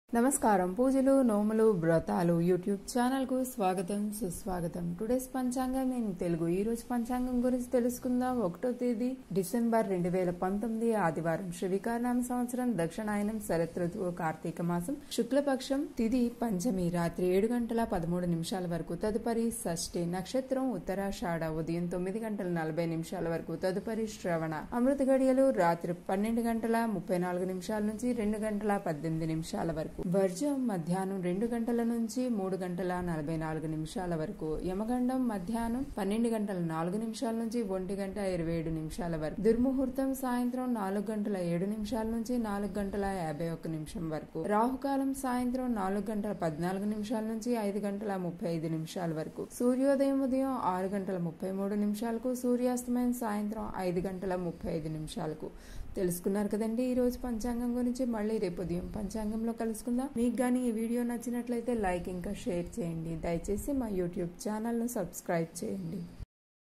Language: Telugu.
నమస్కారం పూజలు నోములు వ్రతాలు యూట్యూబ్ ఛానల్ కు స్వాగతం సుస్వాగతం టుడేస్ పంచాంగం ఇన్ తెలుగు ఈ రోజు పంచాంగం గురించి తెలుసుకుందాం ఒకటో తేదీ డిసెంబర్ రెండు వేల పంతొమ్మిది ఆదివారం శ్రీవికారనామ సంవత్సరం దక్షిణాయనం శరత్ ఋతువు కార్తీక మాసం శుక్లపక్షం తిది పంచమి రాత్రి ఏడు గంటల పదమూడు నిమిషాల వరకు తదుపరి షష్ఠి నక్షత్రం ఉత్తరాషాఢ ఉదయం తొమ్మిది గంటల నలభై నిమిషాల వరకు తదుపరి శ్రవణ అమృత గడియలు రాత్రి పన్నెండు గంటల ముప్పై నాలుగు నిమిషాల నుంచి రెండు గంటల పద్దెనిమిది నిమిషాల వరకు వర్జం మధ్యాహ్నం రెండు గంటల నుంచి మూడు గంటల నలభై నాలుగు నిమిషాల వరకు యమగండం మధ్యాహ్నం పన్నెండు గంటల నాలుగు నిమిషాల నుంచి ఒంటి గంట ఇరవై ఏడు నిమిషాల వరకు దుర్ముహూర్తం సాయంత్రం నాలుగు గంటల ఏడు నిమిషాల నుంచి నాలుగు గంటల యాభై ఒక్క నిమిషం వరకు రాహుకాలం సాయంత్రం నాలుగు గంటల పద్నాలుగు నిమిషాల నుంచి ఐదు గంటల ముప్పై ఐదు నిమిషాల వరకు సూర్యోదయం ఉదయం ఆరు గంటల ముప్పై మూడు నిమిషాలకు సూర్యాస్తమయం సాయంత్రం ఐదు గంటల ముప్పై ఐదు నిమిషాలకు తెలుసుకున్నారు కదండి ఈ రోజు పంచాంగం గురించి మళ్ళీ రేపు ఉదయం పంచాంగంలో కలుసుకుందాం మీకు కానీ ఈ వీడియో నచ్చినట్లయితే లైక్ ఇంకా షేర్ చేయండి దయచేసి మా యూట్యూబ్ ఛానల్ను సబ్స్క్రైబ్ చేయండి